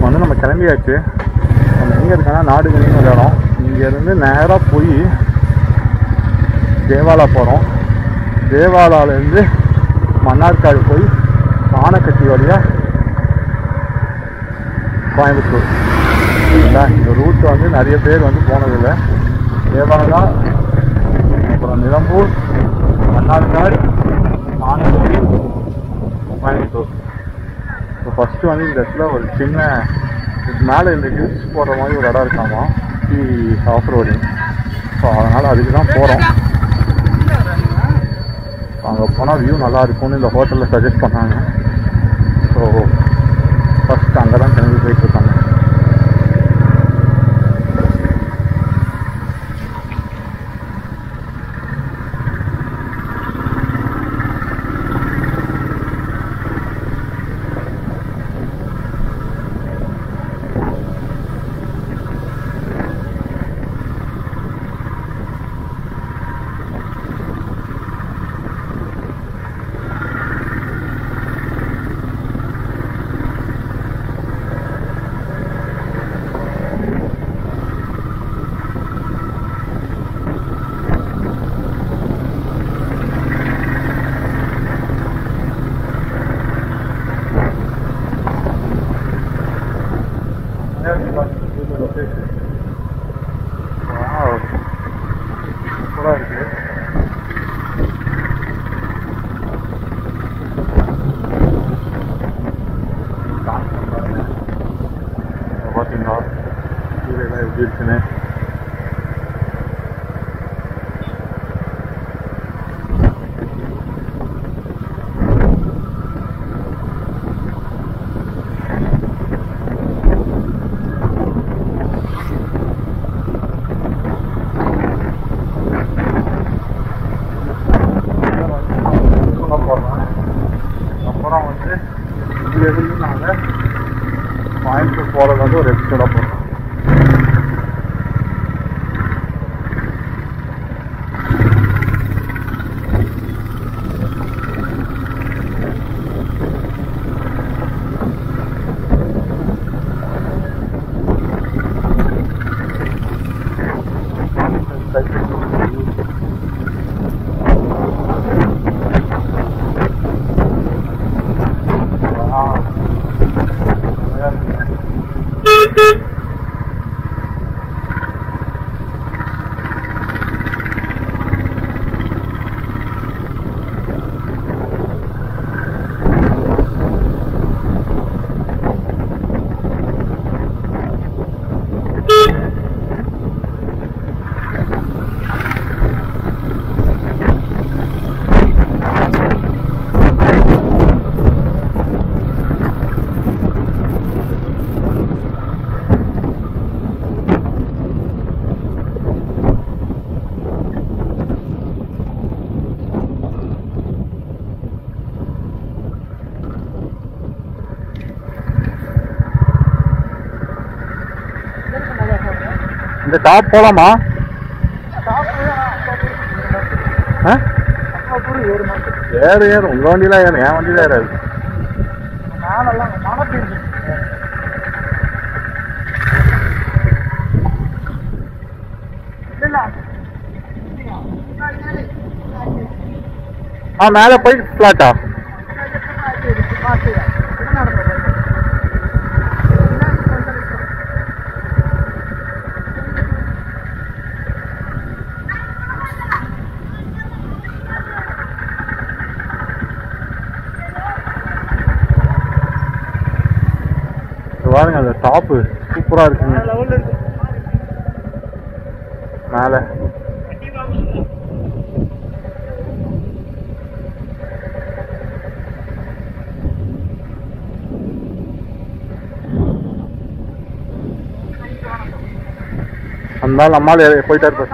வந்து நம்ம கிளம்பியாச்சு நம்ம எங்கே இருக்கோன்னா நாடுகணின்னு ஒரு இடம் இங்கேருந்து நேராக போய் தேவாலா போகிறோம் தேவாலாலேருந்து மன்னார்காடு போய் ஆனைக்கட்டி வழியாக கோயம்புத்தூர் சரிங்களா இந்த ரூட் வந்து நிறைய பேர் வந்து போனதில்லை தேவாலா அப்புறம் நிலம்பூர் மன்னார்காடு ஆனைக்கட்டி கோயம்புத்தூர் இப்போ ஃபஸ்ட்டு வந்து இந்த இடத்துல ஒரு சின்ன இதுக்கு மேலே இந்த ஹில்ஸ் போடுற மாதிரி ஒரு இடம் இருக்காமா ஆஃப் ரோடிங் ஸோ அதனால் அதுக்கு தான் போகிறோம் அங்கே போனால் வியூ நல்லா இருக்கும்னு இந்த ஹோட்டலில் சஜஸ்ட் பண்ணாங்க ஸோ ஃபஸ்ட் அங்கே தான் கிளம்பி போயிட்டுருக்காங்க சூப்பராக இருக்கு பார்த்தீங்களா கீழே எப்படி இருக்குன்னு போடுறோம் அப்புறம் வந்து இங்கிலிருந்து நாங்கள் கோயம்புத்தூர் போகிறது வந்து ஒரு எபிசோடாக போடுறோம் இந்த டாப் போலாமா ஆ? ஏறு ஏறு உங்க வண்டியில ஏறு என் வண்டியில ஏறாது ஆ மேல போய் ஃபிளாட்டா இங்க பாருங்க அந்த டாப்பு சூப்பரா இருக்குங்க மேல அந்த ஆள் நம்மால் போயிட்டாரு பஸ்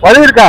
வழி இருக்கா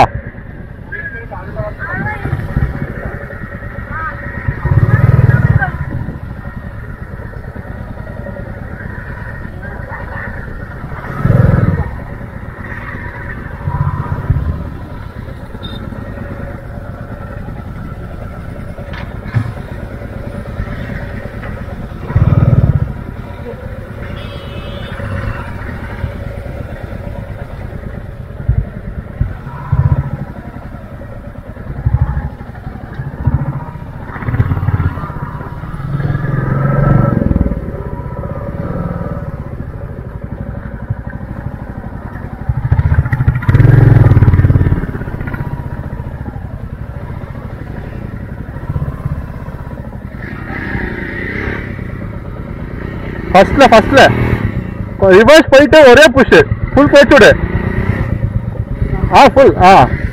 ஃபர்ஸ்ட்ல ஃபர்ஸ்ட்ல ரிவர்ஸ் போயிட்டு ஒரே புஷ் ஃபுல் போயிட்டு விடு ஆ ஃபுல் ஆ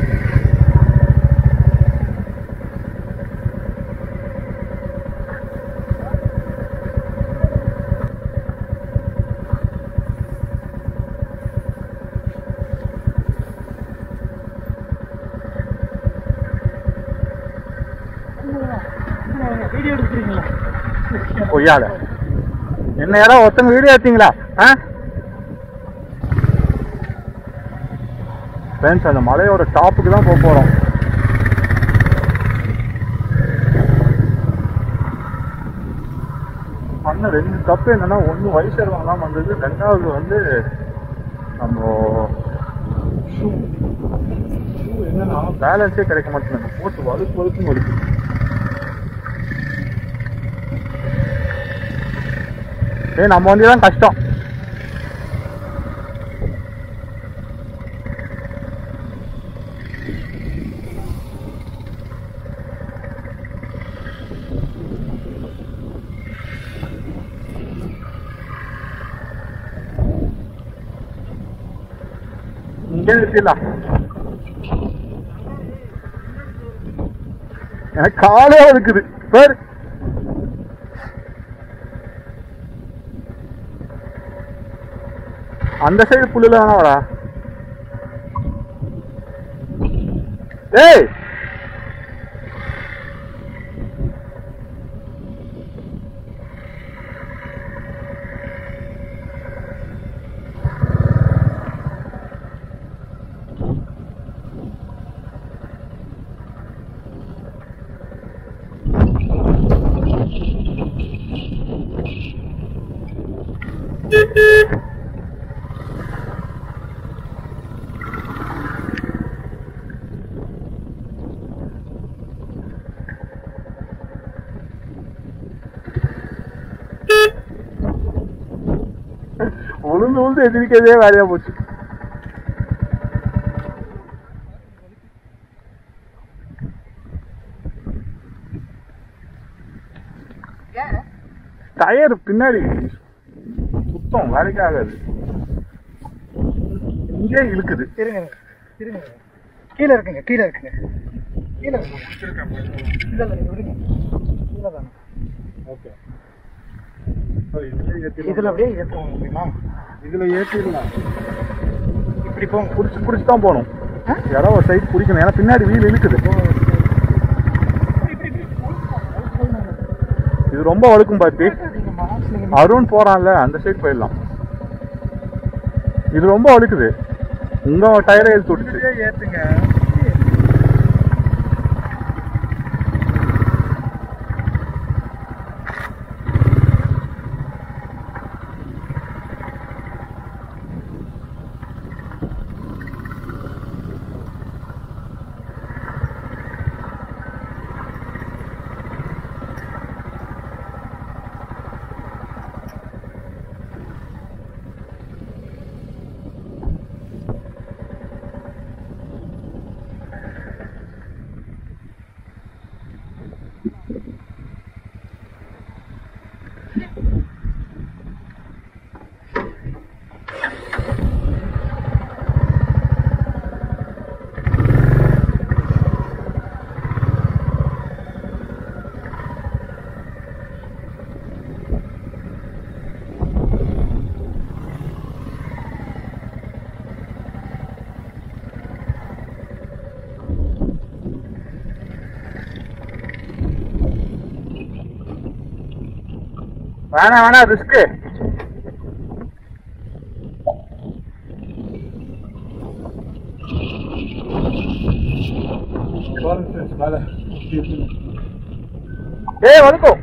வீடியோ எடுக்கிறீங்களா கொய்யால என்ன யாராவது ஒருத்தங்க வீடியோ எடுத்தீங்களா ஆ ஃப்ரெண்ட்ஸ் அந்த மலையோட டாப்புக்கு தான் போக போகிறோம் பண்ண ரெண்டு தப்பு என்னன்னா ஒன்று வயசேர்வங்கலாம் வந்தது ரெண்டாவது வந்து நம்ம ஷூ ஷூ என்னன்னா பேலன்ஸே கிடைக்க மாட்டேங்குது போட்டு வலுக்கு வலுக்குன்னு வலுக்கு ஏய் நம்ம வண்டி தான் கஷ்டம் இங்கே நிறுத்திடலாம் எனக்கு காலே இருக்குது பேர் அந்த சைடு புல்லுல வேணா வரா ஏய் உளுந்து உளுந்து எதிர்க்கிறதே வேலையா போச்சு டயர் பின்னாடி சுத்தம் வேலைக்கு ஆகாது இங்கே இழுக்குது இருங்க இருங்க கீழே இருக்குங்க கீழே இருக்குங்க கீழே இருக்குங்க இல்லை இல்லை நீங்கள் விடுங்க கீழே தானே ஓகே இதில் அப்படியே ஏற்றுவோம் முடியுமா இதுல ஏற்றிடலாம் இப்படி போங்க புடிச்சு புடிச்சு தான் போகணும் ஆ? யாரோ ஒரு சைட் பிடிக்கணும் ஏன்னா பின்னாடி வீல் இழுக்குது இது ரொம்ப வழுக்கும் பாத்தி அருண் போறான்ல அந்த சைடு போயிடலாம் இது ரொம்ப வழுக்குது உங்க டயரை எழுத்து விட்டுச்சு ஏற்றுங்க வேணாம் வேணாம் ரிஸ்க்கு ஏய் வந்துக்கோ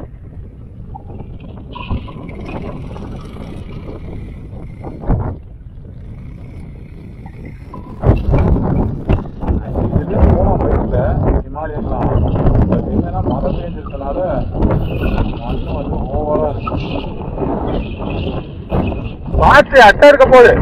போனோம் பைக்கில் ஹிமாலயன்லாம் பட் என்னன்னா மழை பெஞ்சதுனால மண்ணு வந்து ஓவராக இருக்கும் பார்த்து அட்டை இருக்க போகுது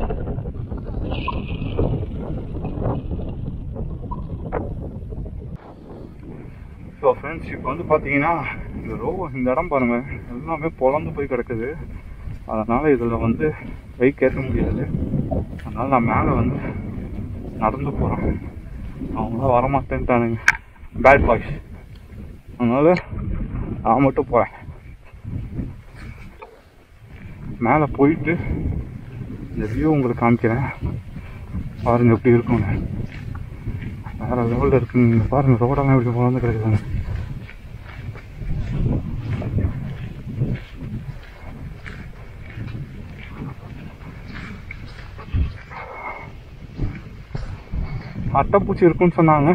ஸோ ஃப்ரெண்ட்ஸ் இப்போ வந்து பார்த்தீங்கன்னா இந்த ரோ இந்த இடம் பாருங்க எல்லாமே பொழந்து போய் கிடக்குது அதனால் இதில் வந்து பைக் ஏற்ற முடியாது அதனால் நான் மேலே வந்து நடந்து போகிறேன் அவங்களாம் வரமாட்டேன்ட்டானுங்க பேட் பாய்ஸ் அதனால் நான் மட்டும் போகிறேன் மேலே போயிட்டு இந்த வியூ உங்களுக்கு காமிக்கிறேன் பாருங்க எப்படி இருக்கும்னு வேற லெவலில் இருக்குங்க பாருங்க ரோடெல்லாம் எப்படி குழந்தை கிடைக்குதுங்க அட்டைப்பூச்சி இருக்குன்னு சொன்னாங்க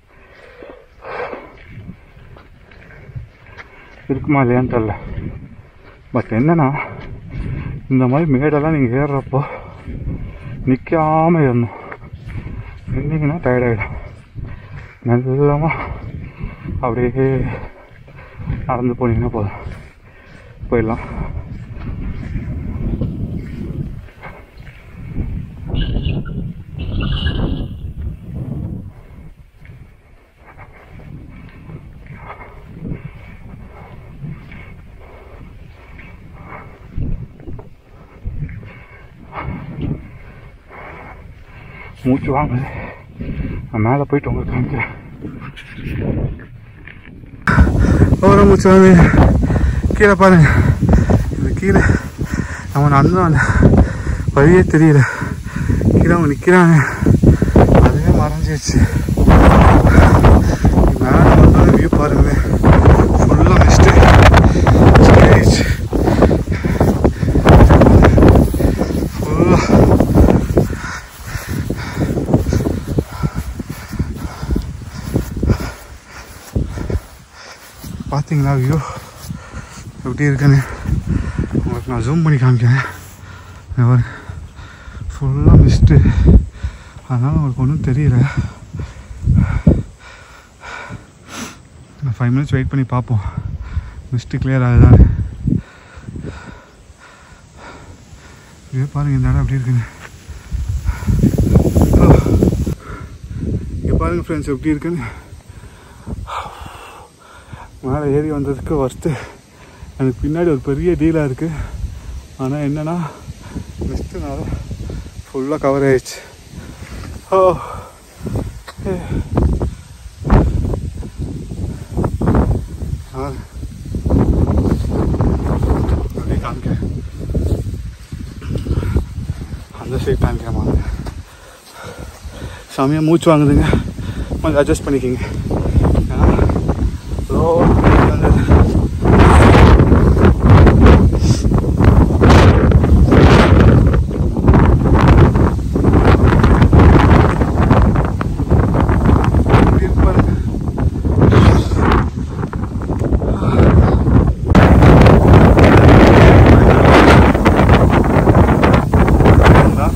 இருக்குமா இல்லையான்னு தெரில பட் என்னன்னா இந்த மாதிரி மேடெல்லாம் நீங்கள் ஏறுறப்போ நிற்காம ஏறணும் நின்னீங்கன்னா டயர்டாயிடும் மெல்லமாக அப்படியே நடந்து போனீங்கன்னா போதும் போயிடலாம் மூச்சு வாங்குது நான் மேலே போயிட்டு உங்களுக்கு காமிக்கிறேன் ஒரு மூச்சு வாங்க கீழே பாருங்க இது கீழே அவன் நடந்து அந்த வழியே தெரியல கீழே அவங்க நிற்கிறாங்க அதுவே மறைஞ்சிருச்சு மேலே வந்தாலும் வியூ பாருங்களேன் ஃபுல்லாக மிஸ்ட்டு ஆயிடுச்சு ஃபுல்லாக பார்த்தீங்களா வியூ எப்படி இருக்குன்னு உங்களுக்கு நான் ஜூம் பண்ணி காமிக்கிறேன் ஃபுல்லாக மிஸ்ட்டு அதனால் உங்களுக்கு ஒன்றும் தெரியல ஃபைவ் மினிட்ஸ் வெயிட் பண்ணி பார்ப்போம் மிஸ்ட்டு கிளியர் ஆகுதான்னு இதே பாருங்கள் இந்த இடம் எப்படி இருக்குன்னு இங்கே பாருங்கள் ஃப்ரெண்ட்ஸ் எப்படி இருக்குன்னு மேலே ஏறி வந்ததுக்கு ஒர்த்து எனக்கு பின்னாடி ஒரு பெரிய டீலாக இருக்குது ஆனால் என்னென்னா மிஸ்ட்டுனால ஃபுல்லாக கவர் ஆயிடுச்சு ஓ ஏ. ஆ. அப்படியே காமிக்கிறேன் அந்த சைட் காமிக்கிறேன் வாங்க. செமையாக மூச்சு வாங்குதுங்க கொஞ்சம் அட்ஜஸ்ட் பண்ணிக்கிங்க ஏன்னா ரோடு வந்தது எப்படி இருக்கு பாருங்க. பாத்தீங்களா?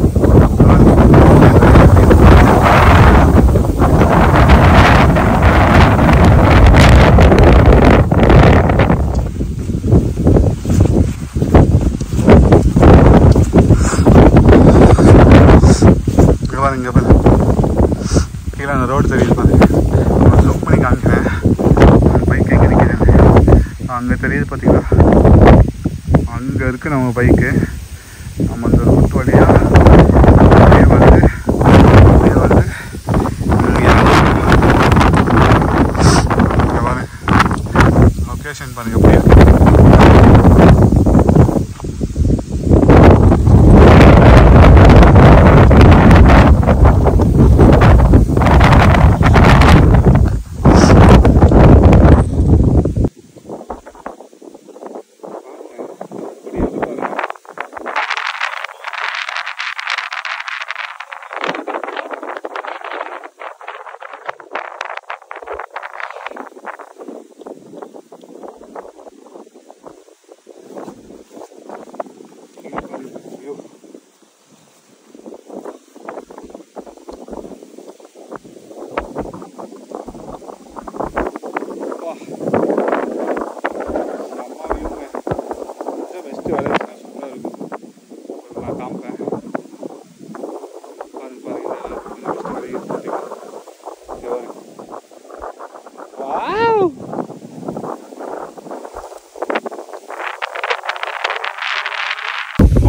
இங்க பாருங்க இங்க பாருங்க கீழே அந்த ரோடு தெரியுது பாருங்க ஜூம் பண்ணி காமிக்கிறேன் பைக் எங்கே நிற்கிறேன் அங்கே தெரியுது பார்த்தீங்களா அங்கே இருக்கு நம்ம பைக்கு நம்ம அந்த ரூட் வழியாக அப்படியே வந்து அப்படியே வந்து இங்கே இங்க பாருங்க லொக்கேஷன் பாருங்க எப்படி இருக்கு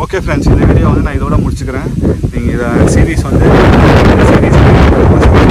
ஓகே ஃப்ரெண்ட்ஸ் இந்த வீடியோ வந்து நான் இதோட முடிச்சுக்கிறேன் நீங்கள் இதை சீரீஸ் வந்து சீரீஸ்